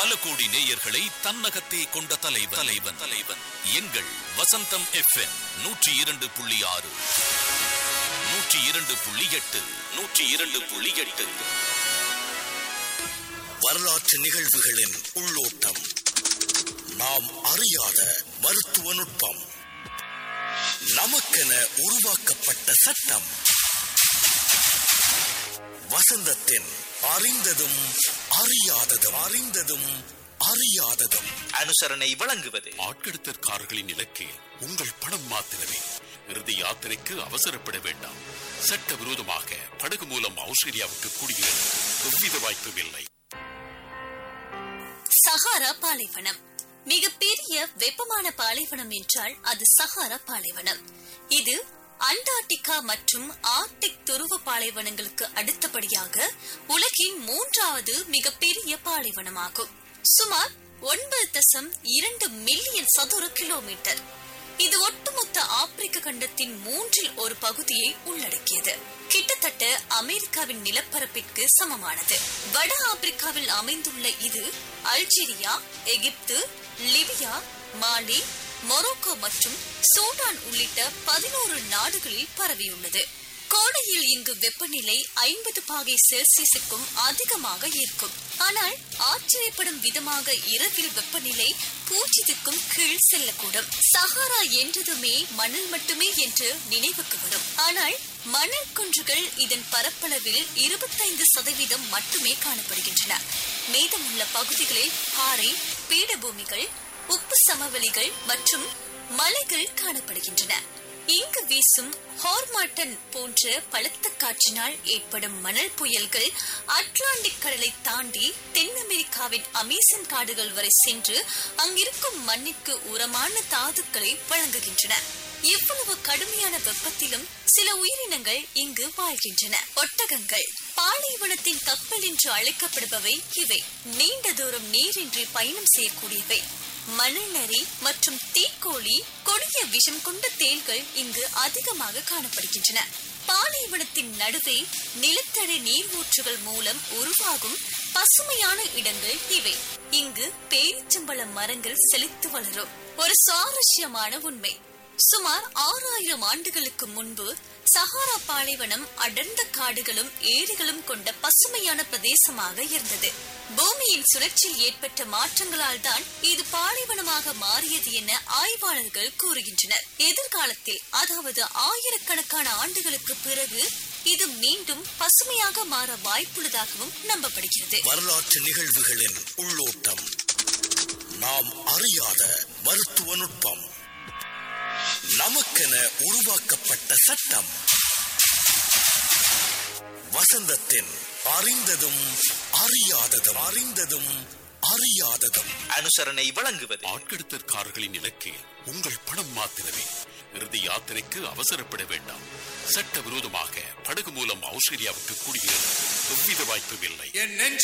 பல கோடி நேயர்களை தன்னகத்தே கொண்ட தலைவன் தலைவன் தலைவன் எங்கள் வசந்தம் எஃப்எம் நூற்றி இரண்டு புள்ளி ஆறு நூற்றி இரண்டு புள்ளி எட்டு நூற்றி இரண்டு புள்ளி எட்டு வரலாற்று நிகழ்வுகளின் உள்ளோட்டம் நாம் அறியாத மருத்துவ நுட்பம் நமக்கென உருவாக்கப்பட்ட சட்டம் வசந்தத்தின் அறிந்ததும் அறியாததும் அறிந்ததும் அறியாததும் அனுசரணை வழங்குவது ஆட்கடத்தற்காரர்களின் இலக்கே உங்கள் பணம் மாத்திரமே இறுதி யாத்திரைக்கு அவசரப்பட வேண்டாம் சட்டவிரோதமாக படகு மூலம் ஆஸ்திரேலியாவுக்கு குடியேற எவ்வித வாய்ப்பும் இல்லை சஹாரா பாலைவனம் மிகப்பெரிய வெப்பமான பாலைவனம் என்றால் அது சஹாரா பாலைவனம் இது அண்டார்டிகா மற்றும் ஆர்டிக் துருவ பாலைவனங்களுக்கு அடுத்தபடியாக உலகின் மூன்றாவது மிகப்பெரிய பாலைவனமாகும் சுமார் ஒன்பது தசம் இரண்டு மில்லியன் சதுர கிலோமீட்டர் இது ஒட்டுமொத்த ஆப்பிரிக்க கண்டத்தின் மூன்றில் ஒரு பகுதியை உள்ளடக்கியது கிட்டத்தட்ட அமெரிக்காவின் நிலப்பரப்பிற்கு சமமானது வட ஆப்பிரிக்காவில் அமைந்துள்ள இது Algeria Egypt Libya Mali Morocco மற்றும் சூடான் உள்ளிட்ட பதினோரு நாடுகளில் பரவியுள்ளது கோடையில் இங்கு வெப்பநிலை ஐம்பது பாகை செல்சியஸுக்கும் அதிகமாக இருக்கும் ஆனால் ஆச்சரியப்படும் விதமாக இரவில் வெப்பநிலை பூஜ்ஜியத்துக்கும் கீழ் செல்லக்கூடும் சஹாரா என்றதுமே மணல் மட்டுமே என்று நினைவுக்கு வரும் ஆனால் மணல் குன்றுகள் இதன் பரப்பளவில் இருபத்தைந்து சதவீதம் மட்டுமே காணப்படுகின்றன மீதமுள்ள பகுதிகளில் பாறை பீடபூமிகள் உப்பு சமவெளிகள் மற்றும் மலைகள் காணப்படுகின்றன இங்கு வீசும் ஹார்மாட்டன் போன்ற பலத்த காற்றினால் ஏற்படும் மணல் புயல்கள் அட்லாண்டிக் கடலை தாண்டி தென் அமெரிக்காவின் அமேசன் காடுகள் வரை சென்று அங்கிருக்கும் மண்ணிற்கு உரமான தாதுக்களை வழங்குகின்றன இவ்வளவு கடுமையான வெப்பத்திலும் சில உயிரினங்கள் இங்கு வாழ்கின்றன ஒட்டகங்கள் பாலைவனத்தின் கப்பல் என்று அழைக்கப்படுபவை இவை நீண்ட தூரம் நீரின்றி பயணம் செய்யக்கூடியவை மணல் நரி மற்றும் தீக்கோழி கொடிய விஷம் கொண்ட தேள்கள் இங்கு அதிகமாக காணப்படுகின்றன பாலைவனத்தின் நடுவே நிலத்தடி நீர்வூற்றுகள் மூலம் உருவாகும் பசுமையான இடங்கள் இவை இங்கு பேரிச்சம்பழ மரங்கள் செழித்து வளரும் ஒரு சுவாரஸ்யமான உண்மை சுமார் ஆறாயிரம் ஆண்டுகளுக்கு முன்பு சஹாரா பாலைவனம் அடர்ந்த காடுகளும் ஏரிகளும் கொண்ட பசுமையான பிரதேசமாக இருந்தது பூமியின் சுழற்சியில் ஏற்பட்ட மாற்றங்களால் தான் இது பாலைவனமாக மாறியது என ஆய்வாளர்கள் கூறுகின்றனர் எதிர்காலத்தில் அதாவது ஆயிரக்கணக்கான ஆண்டுகளுக்கு பிறகு இது மீண்டும் பசுமையாக மாற வாய்ப்புள்ளதாகவும் நம்பப்படுகிறது வரலாற்று நிகழ்வுகளின் உள்ளோட்டம் நாம் அறியாத மருத்துவ நுட்பம் நமக்கென உருவாக்கப்பட்ட சட்டம் வசந்தத்தின் அறிந்ததும் அறியாததும் அறிந்ததும் அறியாததும் அனுசரணை வழங்குவது ஆட்கடத்தற்காரர்களின் இலக்கே உங்கள் பணம் மாத்திரமே இறுதி யாத்திரைக்கு அவசரப்பட வேண்டாம் சட்டவிரோதமாக படகு மூலம் ஆஸ்திரேலியாவுக்கு குடியேற எவ்வித வாய்ப்பும் இல்லை என் நெஞ்சு